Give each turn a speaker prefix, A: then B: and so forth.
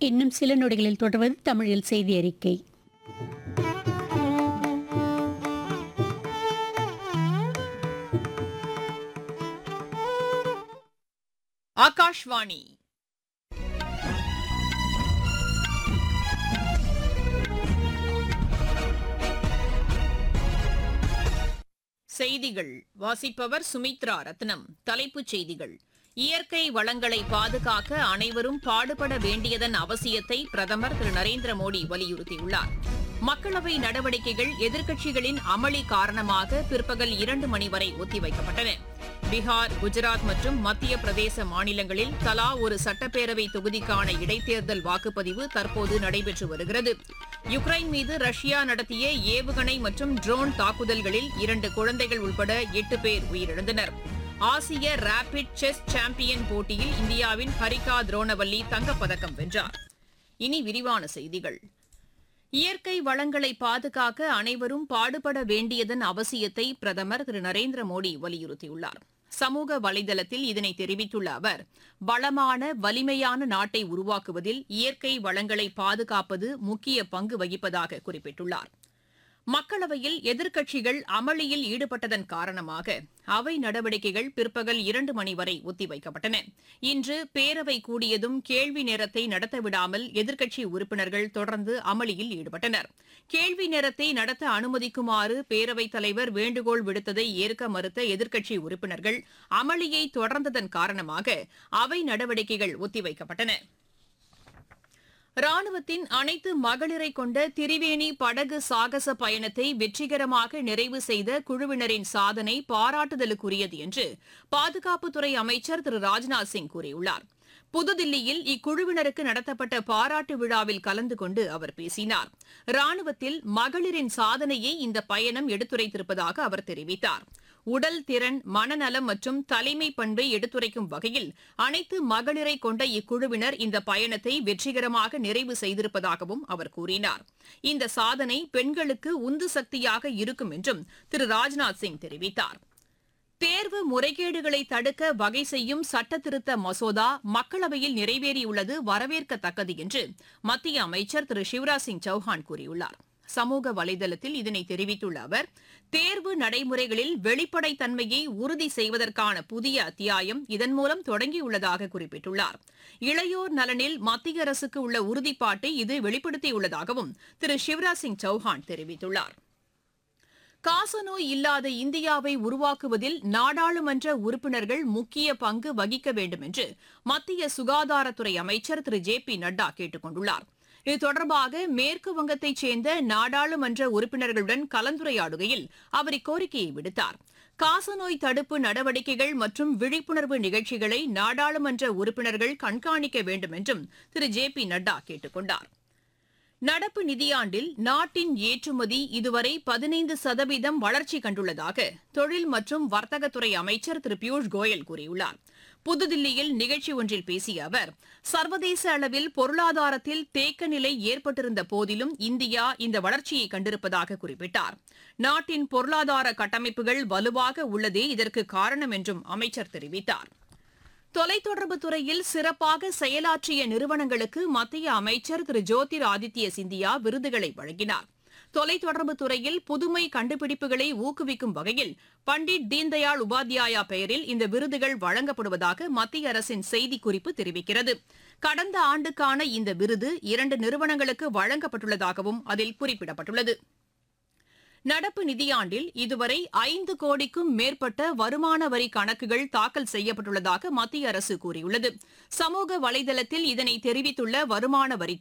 A: இன்னும் சில நொடிகளில் தொடர்வது தமிழில் செய்தி அறிக்கை
B: ஆகாஷ்வாணி செய்திகள் வாசிப்பவர் சுமித்ரா ரத்னம் தலைப்புச் செய்திகள் இயற்கை வளங்களை பாதுகாக்க அனைவரும் பாடுபட வேண்டியதன் அவசியத்தை பிரதமர் திரு நரேந்திர மோடி வலியுறுத்தியுள்ளார் மக்களவை நடவடிக்கைகள் எதிர்க்கட்சிகளின் அமளி காரணமாக பிற்பகல் இரண்டு மணி வரை ஒத்திவைக்கப்பட்டன பீகார் குஜராத் மற்றும் மத்திய பிரதேச மாநிலங்களில் தலா ஒரு சட்டப்பேரவை தொகுதிக்கான இடைத்தேர்தல் வாக்குப்பதிவு தற்போது நடைபெற்று வருகிறது யுக்ரைன் மீது ரஷ்யா நடத்திய ஏவுகணை மற்றும் ட்ரோன் தாக்குதல்களில் இரண்டு குழந்தைகள் உட்பட எட்டு பேர் உயிரிழந்தனர் ஆசிய ரேபிட் செஸ் சாம்பியன் போட்டியில் இந்தியாவின் ஹரிகா துரோணவல்லி தங்கப்பதக்கம் வென்றார் இனி விரிவான செய்திகள் இயற்கை வளங்களை பாதுகாக்க அனைவரும் பாடுபட வேண்டியதன் அவசியத்தை பிரதமர் திரு நரேந்திர மோடி வலியுறுத்தியுள்ளார் சமூக வலைதளத்தில் இதனை தெரிவித்துள்ள அவர் வளமான வலிமையான நாட்டை உருவாக்குவதில் இயற்கை வளங்களை பாதுகாப்பது முக்கிய பங்கு வகிப்பதாக குறிப்பிட்டுள்ளார் மக்களவையில் எதிர்க்கட்சிகள் அமளியில் ஈடுபட்டதன் காரணமாக அவை நடவடிக்கைகள் பிற்பகல் இரண்டு மணி வரை ஒத்திவைக்கப்பட்டன இன்று பேரவை கூடியதும் கேள்வி நேரத்தை நடத்தவிடாமல் எதிர்க்கட்சி உறுப்பினர்கள் தொடர்ந்து அமளியில் ஈடுபட்டனர் கேள்வி நேரத்தை நடத்த அனுமதிக்குமாறு பேரவைத் தலைவர் வேண்டுகோள் விடுத்ததை ஏற்க மறுத்த எதிர்க்கட்சி உறுப்பினர்கள் அமளியை தொடர்ந்ததன் காரணமாக அவை நடவடிக்கைகள் ஒத்திவைக்கப்பட்டன ராணுவத்தின் அனைத்து மகளிரை கொண்ட திரிவேணி படகு சாகச பயணத்தை வெற்றிகரமாக நிறைவு செய்த குழுவினரின் சாதனை பாராட்டுதலுக்குரியது என்று பாதுகாப்புத்துறை அமைச்சர் திரு ராஜ்நாத் சிங் கூறியுள்ளார் புதுதில்லியில் இக்குழுவினருக்கு நடத்தப்பட்ட பாராட்டு விழாவில் கலந்து கொண்டு அவர் பேசினார் ராணுவத்தில் மகளிரின் சாதனையை இந்த பயணம் எடுத்துரைத்திருப்பதாக அவர் தெரிவித்தார் உடல் திறன் மனநலம் மற்றும் தலைமை பண்பை எடுத்துரைக்கும் வகையில் அனைத்து மகளிரை கொண்ட இக்குழுவினர் இந்த பயணத்தை வெற்றிகரமாக நிறைவு செய்திருப்பதாகவும் அவர் கூறினார் இந்த சாதனை பெண்களுக்கு உந்து சக்தியாக இருக்கும் என்றும் திரு ராஜ்நாத் சிங் தெரிவித்தார் தேர்வு முறைகேடுகளை தடுக்க வகை செய்யும் சட்ட திருத்த மசோதா மக்களவையில் நிறைவேறியுள்ளது வரவேற்கத்தக்கது என்று மத்திய அமைச்சர் திரு சிவராஜ் சிங் சௌஹான் கூறியுள்ளார் சமூக வலைதளத்தில் இதனை தெரிவித்துள்ள அவர் தேர்வு நடைமுறைகளில் வெளிப்படைத்தன்மையை உறுதி செய்வதற்கான புதிய அத்தியாயம் இதன் மூலம் தொடங்கியுள்ளதாக குறிப்பிட்டுள்ளார் இளையோர் நலனில் மத்திய அரசுக்கு உள்ள உறுதிப்பாட்டை இது வெளிப்படுத்தியுள்ளதாகவும் திரு சிவராஜ் சிங் சௌஹான் தெரிவித்துள்ளார் காசநோய் இல்லாத இந்தியாவை உருவாக்குவதில் நாடாளுமன்ற உறுப்பினர்கள் முக்கிய பங்கு வகிக்க வேண்டும் என்று மத்திய சுகாதாரத்துறை அமைச்சர் திரு ஜே பி நட்டா கேட்டுக் கொண்டுள்ளார் இது தொடர்பாக மேற்கு வங்கத்தைச் சேர்ந்த நாடாளுமன்ற உறுப்பினர்களுடன் கலந்துரையாடுகையில் அவர் இக்கோரிக்கையை விடுத்தார் காசநோய் தடுப்பு நடவடிக்கைகள் மற்றும் விழிப்புணர்வு நிகழ்ச்சிகளை நாடாளுமன்ற உறுப்பினர்கள் கண்காணிக்க வேண்டும் என்றும் திரு ஜே பி நட்டா கேட்டுக் கொண்டார் நடப்பு நிதியாண்டில் நாட்டின் ஏற்றுமதி இதுவரை பதினைந்து சதவீதம் வளர்ச்சி கண்டுள்ளதாக தொழில் மற்றும் வர்த்தகத்துறை அமைச்சர் திரு பியூஷ் கோயல் கூறியுள்ளார் புதுதில்லியில் நிகழ்ச்சி ஒன்றில் பேசிய அவர் சர்வதேச அளவில் பொருளாதாரத்தில் தேக்க நிலை ஏற்பட்டிருந்த போதிலும் இந்தியா இந்த வளர்ச்சியை கண்டிருப்பதாக குறிப்பிட்டார் நாட்டின் பொருளாதார கட்டமைப்புகள் வலுவாக உள்ளதே இதற்கு காரணம் என்றும் அமைச்சர் தெரிவித்தார் தொலைத்தொடர்பு துறையில் சிறப்பாக செயலாற்றிய நிறுவனங்களுக்கு மத்திய அமைச்சர் திரு ஜோதிர் ஆதித்ய சிந்தியா விருதுகளை வழங்கினார் தொலைத்தொடர்பு துறையில் புதுமை கண்டுபிடிப்புகளை ஊக்குவிக்கும் வகையில் பண்டிட் தீன்தயாள் உபாத்யாயா பெயரில் இந்த விருதுகள் வழங்கப்படுவதாக மத்திய அரசின் செய்திக்குறிப்பு தெரிவிக்கிறது கடந்த ஆண்டுக்கான இந்த விருது இரண்டு நிறுவனங்களுக்கு வழங்கப்பட்டுள்ளதாகவும் அதில் குறிப்பிடப்பட்டுள்ளது நடப்பு நிதியாண்டில் இதுவரை ஐந்து கோடிக்கும் மேற்பட்ட வருமான வரி கணக்குகள் தாக்கல் செய்யப்பட்டுள்ளதாக மத்திய அரசு கூறியுள்ளது சமூக வலைதளத்தில் இதனை தெரிவித்துள்ள வருமான வரித்துறை